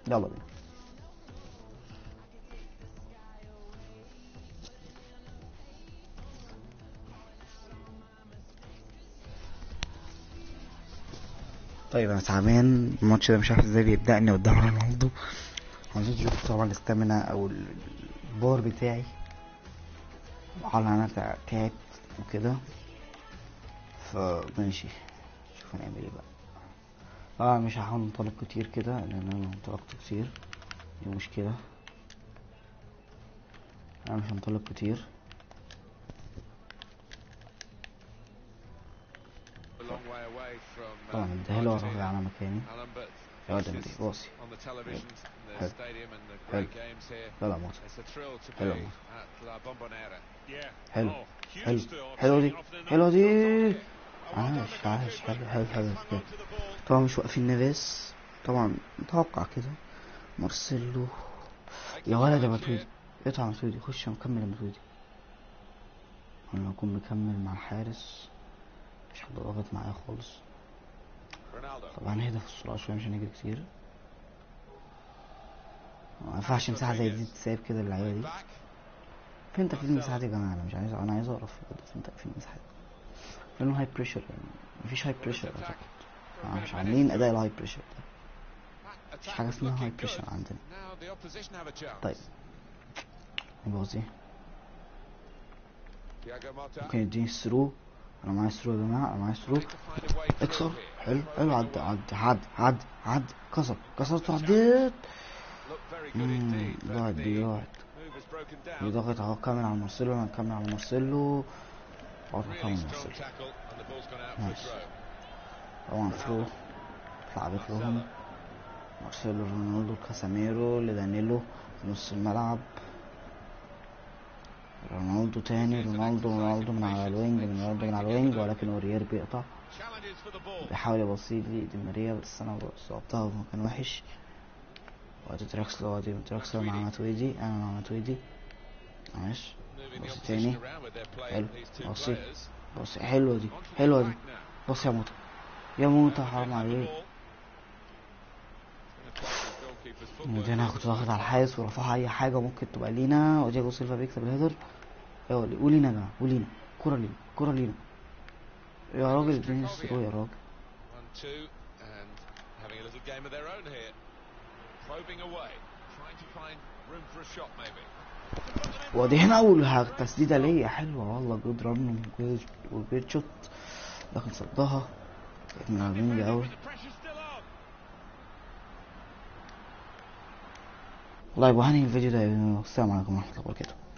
يلا بينا طيب انا تعبان الماتش ده مش عارف ازاي بيبدأني قدام رونالدو عايزين تشوفوا طبعا الاستامينا او البار بتاعي وعلى انا تع- تعبت وكده فماشي شوف هنعمل ايه بقى اه مش هحاول انطلق كتير كده لان انا لو انطلقت كتير دي مشكلة انا مش هنطلق كتير A long way away from uh, طبعا اديها له Argentina, واروح على مكاني Alan, but يا this ولد is دي باصي on the televisions in the Hello. stadium and the Hello. great games here. يلا يا موسى It's a thrill to Hello. be at La Bombonera. حلو حلو حلوة دي حلوة دي عاش عاش حلو حلو حلو كده طبعا مش واقفين نافيس طبعا متوقع كده مارسيلو يا ولد يا ماتويدي اقطع ماتويدي خش مكمل يا ماتويدي انا اكون مكمل مع الحارس مش حد ضاغط معايا خالص Ronaldo. طبعا هدى في السرعة شوية مش هنجري كتير ما ينفعش مساحة زي دي تسيب كده للعيبة دي Back. فين تقفيل المساحة دي يا جماعة أنا مش عايز أنا عايز أقرف فين تقفيل المساحة دي لأنه هاي بريشر يعني مفيش هاي بريشر أعتقد آه، مش عاملين أداء الهاي بريشر ده That مفيش attack حاجة was اسمها هاي looking بريشر good. عندنا Now the opposition have a chance. طيب يبوظ ايه Thiago Motta. ممكن يديني الثرو أنا معايا الثرو يا جماعة أنا معايا الثرو Trying to find a way through اكسر here. حلو Throw حلو it عد away. عد عد عد عد كسر كسرت وعديت Looked very good مم، indeed, but ضاعت دي the ضاعت move has broken دي down. ضغط اهو كامل على مارسيلو انا مكمل على مارسيلو اقعد Really مكمل strong مارسيلو tackle and the ball's gone out for a Nice. throw. طبعا ثرو اتلعبت لهم مارسيلو رونالدو كاساميرو لدانيلو في نص الملعب رونالدو تاني رونالدو رونالدو من على الوينج من رونالدو من على الوينج ولكن اوريير بيقطع Challenges for the ball. بيحاول يبصيل لي دي ماريا بس انا صوبتها في مكان وحش وادي دراكسلر وادي دراكسلر مع ماتويدي انا مع ماتويدي ماشي Moving the بص opposition تاني. around with their play, حلو. these two بصي. players. بص حلوة دي On to the حلوة دي attack now. بص يا موتا يا موتا Now حرام they've had the عليك ball. Gonna take the goalkeeper's footwork دي انا here كنت this واخد time. على الحارس ورفعها اي حاجة ممكن تبقى لينا ودياجو سيلفا بيكسب الهيدر ايوه لي- ولينا يا جماعة ولينا كرة لينا كرة لينا يا راجل اديني الثرو يا راجل One, two, and having a little game of their own here. Probing away, trying to find room for a shot maybe. ودي هنا اول ها- تسديدة ليا حلوة والله جود ران وجود شوت لكن صدها من على الوينج اوي The pressure's still on. والله يبقى هنهي الفيديو ده والسلام عليكم ورحمة الله وبركاته